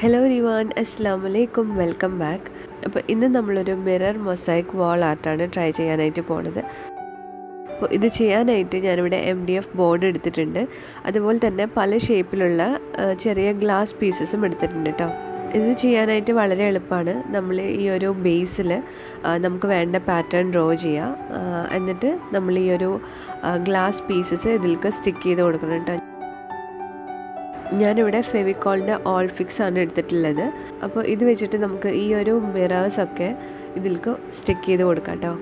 hello റിവാൻ അസ്സാം വലൈക്കും welcome back അപ്പോൾ ഇന്ന് നമ്മളൊരു മിറർ മൊസൈക്ക് വാൾ ആർട്ടാണ് ട്രൈ ചെയ്യാനായിട്ട് പോണത് അപ്പോൾ ഇത് ചെയ്യാനായിട്ട് ഞാനിവിടെ എം ഡി എഫ് ബോർഡ് എടുത്തിട്ടുണ്ട് അതുപോലെ തന്നെ പല ഷേപ്പിലുള്ള ആ, ചെറിയ ഗ്ലാസ് പീസസും എടുത്തിട്ടുണ്ട് കേട്ടോ ഇത് ചെയ്യാനായിട്ട് വളരെ എളുപ്പമാണ് നമ്മൾ ഈ ഒരു ബേസിൽ നമുക്ക് വേണ്ട പാറ്റേൺ ഡ്രോ ചെയ്യുക ആ, എന്നിട്ട് നമ്മൾ ഈ ഒരു ഗ്ലാസ് പീസസ് ഇതിലേക്ക് സ്റ്റിക്ക് ചെയ്ത് കൊടുക്കണം കേട്ടോ ഞാനിവിടെ ഫെവിക്കോളിൻ്റെ ഓൾ ഫിക്സ് ആണ് എടുത്തിട്ടുള്ളത് അപ്പോൾ ഇത് വെച്ചിട്ട് നമുക്ക് ഈ ഒരു മിറേഴ്സൊക്കെ ഇതിലേക്ക് സ്റ്റിക്ക് ചെയ്ത് കൊടുക്കാം കേട്ടോ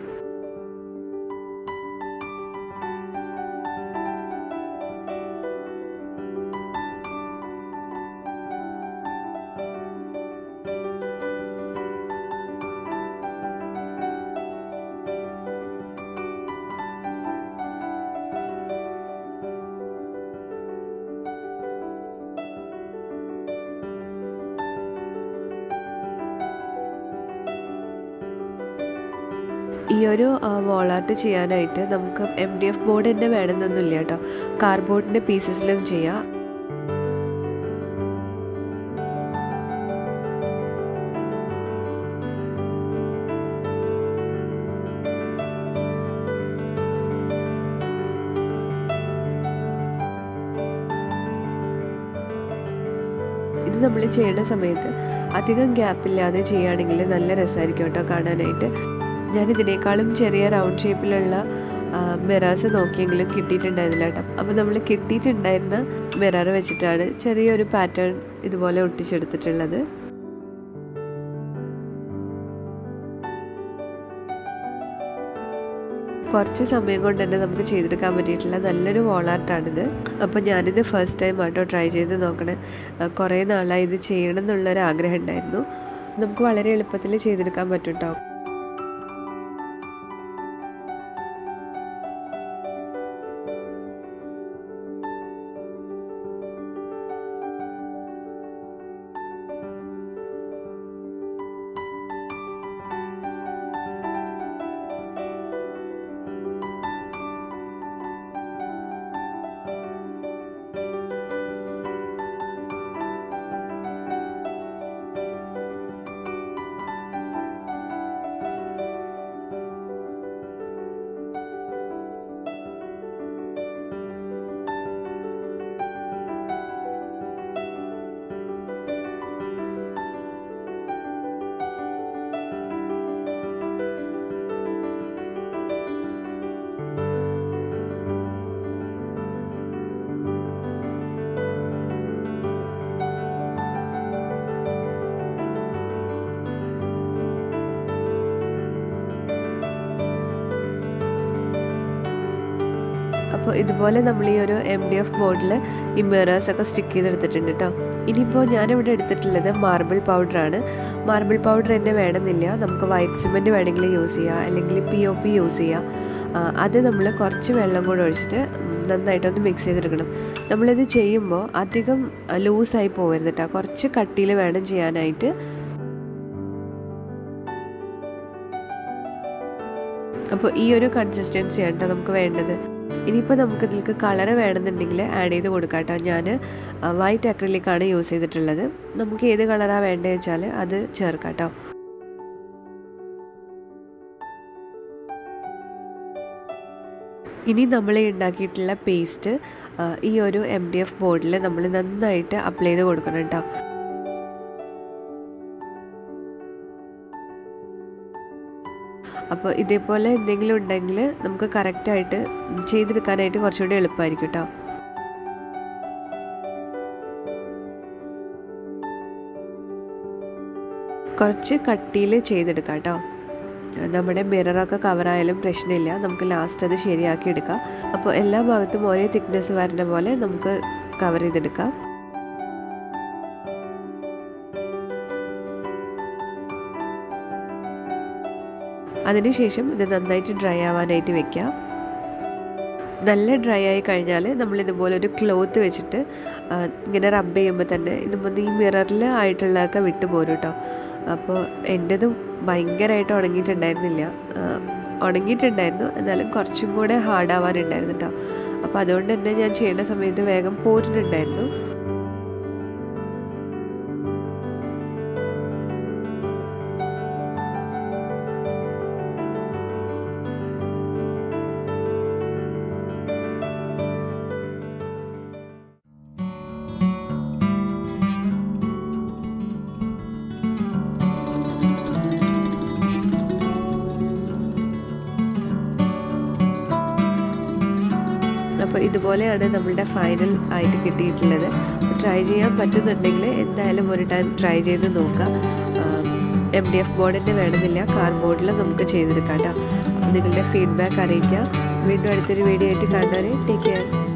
ഈ ഒരു wall art ചെയ്യാനായിട്ട് നമുക്ക് എം ഡി എഫ് ബോർഡ് തന്നെ വേണമെന്നൊന്നുമില്ല കേട്ടോ കാർഡ്ബോർഡിൻ്റെ പീസസിലും ചെയ്യാം ഇത് നമ്മൾ ചെയ്യുന്ന സമയത്ത് അധികം ഗ്യാപ്പില്ലാതെ ചെയ്യുകയാണെങ്കിൽ നല്ല രസമായിരിക്കും കേട്ടോ കാണാനായിട്ട് ഞാൻ ഇതിനേക്കാളും ചെറിയ റൗണ്ട് ഷേപ്പിലുള്ള മിറേഴ്സ് നോക്കിയെങ്കിലും കിട്ടിയിട്ടുണ്ടായിരുന്നില്ല കേട്ടോ അപ്പോൾ നമ്മൾ കിട്ടിയിട്ടുണ്ടായിരുന്ന മിറർ വെച്ചിട്ടാണ് ചെറിയൊരു പാറ്റേൺ ഇതുപോലെ ഒട്ടിച്ചെടുത്തിട്ടുള്ളത് കുറച്ച് സമയം കൊണ്ട് തന്നെ നമുക്ക് ചെയ്തെടുക്കാൻ പറ്റിയിട്ടുള്ള നല്ലൊരു വോളാർട്ടാണിത് അപ്പോൾ ഞാനിത് ഫസ്റ്റ് ടൈം ആട്ടോ ട്രൈ ചെയ്ത് നോക്കണേ ആ, കുറേ നാളായി ഇത് ചെയ്യണം എന്നുള്ളൊരു ആഗ്രഹം ഉണ്ടായിരുന്നു നമുക്ക് വളരെ എളുപ്പത്തിൽ ചെയ്തെടുക്കാൻ പറ്റും കേട്ടോ അപ്പോൾ ഇതുപോലെ നമ്മൾ ഈ ഒരു എം ഡി എഫ് ബോർഡിൽ ഈ മിറേഴ്സ് ഒക്കെ സ്റ്റിക്ക് ചെയ്തെടുത്തിട്ടുണ്ട് കേട്ടോ ഇനിയിപ്പോൾ ഞാനിവിടെ എടുത്തിട്ടുള്ളത് മാർബിൾ പൗഡറാണ് മാർബിൾ പൗഡർ തന്നെ വേണമെന്നില്ല നമുക്ക് വൈറ്റ് സിമെൻറ്റ് വേണമെങ്കിൽ യൂസ് ചെയ്യാം അല്ലെങ്കിൽ പി ഒ പി യൂസ് ചെയ്യാം ആ, അത് നമ്മൾ കുറച്ച് വെള്ളം കൂടെ ഒഴിച്ചിട്ട് ഉം, നന്നായിട്ടൊന്ന് മിക്സ് ചെയ്തെടുക്കണം നമ്മളിത് ചെയ്യുമ്പോൾ അധികം ലൂസായി പോകരുത് കേട്ടോ കുറച്ച് കട്ടിയിൽ വേണം ചെയ്യാനായിട്ട് അപ്പോൾ ഈ ഒരു കൺസിസ്റ്റൻസി ആണ് ട്ടോ നമുക്ക് വേണ്ടത് ഇനിയിപ്പോൾ നമുക്ക് ഇതിലേക്ക് കളർ വേണമെന്നുണ്ടെങ്കിൽ ആഡ് ചെയ്ത് കൊടുക്കാം കേട്ടോ ഞാൻ വൈറ്റ് അക്രലിക്കാണ് യൂസ് ചെയ്തിട്ടുള്ളത് നമുക്ക് ഏത് കളറാണ് വേണ്ടതെന്ന് വെച്ചാൽ അത് ചേർക്കാം കേട്ടോ ഇനി നമ്മൾ ഉണ്ടാക്കിയിട്ടുള്ള പേസ്റ്റ് ഈ ഒരു എം ഡി എഫ് ബോർഡിൽ നമ്മൾ നന്നായിട്ട് അപ്ലൈ ചെയ്ത് കൊടുക്കണം കേട്ടോ അപ്പോൾ ഇതേപോലെ എന്തെങ്കിലും ഉണ്ടെങ്കിൽ നമുക്ക് കറക്റ്റായിട്ട് ചെയ്തെടുക്കാനായിട്ട് കുറച്ചുകൂടി എളുപ്പമായിരിക്കും കേട്ടോ കുറച്ച് കട്ടിയിൽ ചെയ്തെടുക്കാം കേട്ടോ നമ്മുടെ മിററൊക്കെ കവറായാലും പ്രശ്നമില്ല നമുക്ക് ലാസ്റ്റ് അത് ശരിയാക്കി എടുക്കാം അപ്പോൾ എല്ലാ ഭാഗത്തും ഒരേ തിക്നെസ് വരുന്ന പോലെ നമുക്ക് കവർ ചെയ്തെടുക്കാം അതിനുശേഷം ഇത് നന്നായിട്ട് ഡ്രൈ ആവാനായിട്ട് വെക്കുക നല്ല ഡ്രൈ ആയി കഴിഞ്ഞാൽ നമ്മൾ ഇതുപോലെ ഒരു ക്ലോത്ത് വെച്ചിട്ട് ആ, ഇങ്ങനെ റബ്ബ് ചെയ്യുമ്പോൾ തന്നെ ഇതുപോലെ ഈ മിററിൽ ആയിട്ടുള്ളതൊക്കെ വിട്ടു പോരും കേട്ടോ അപ്പോൾ എൻ്റെതും ഭയങ്കരമായിട്ട് ഉണങ്ങിയിട്ടുണ്ടായിരുന്നില്ല ആ, ഉണങ്ങിയിട്ടുണ്ടായിരുന്നു എന്നാലും കുറച്ചും കൂടെ ഹാർഡാവാനുണ്ടായിരുന്നു കേട്ടോ അപ്പോൾ അതുകൊണ്ട് തന്നെ ഞാൻ ചെയ്യുന്ന സമയത്ത് വേഗം പോരുന്നുണ്ടായിരുന്നു ഇതുപോലെയാണ് നമ്മളുടെ ഫൈനൽ ആയിട്ട് കിട്ടിയിട്ടുള്ളത് ട്രൈ ചെയ്യാൻ പറ്റുന്നുണ്ടെങ്കിൽ എന്തായാലും ഒരു ടൈം ട്രൈ ചെയ്ത് നോക്കുക എം ഡി എഫ് ബോർഡിൻ്റെ വേണമെന്നില്ല കാർ ബോർഡിൽ നമുക്ക് ചെയ്തെടുക്കാം കേട്ടോ നിങ്ങളുടെ ഫീഡ്ബാക്ക് അറിയിക്കുക വീണ്ടും അടുത്തൊരു വീഡിയോ ആയിട്ട് കാണുന്നവരെ ടേക്ക് കെയർ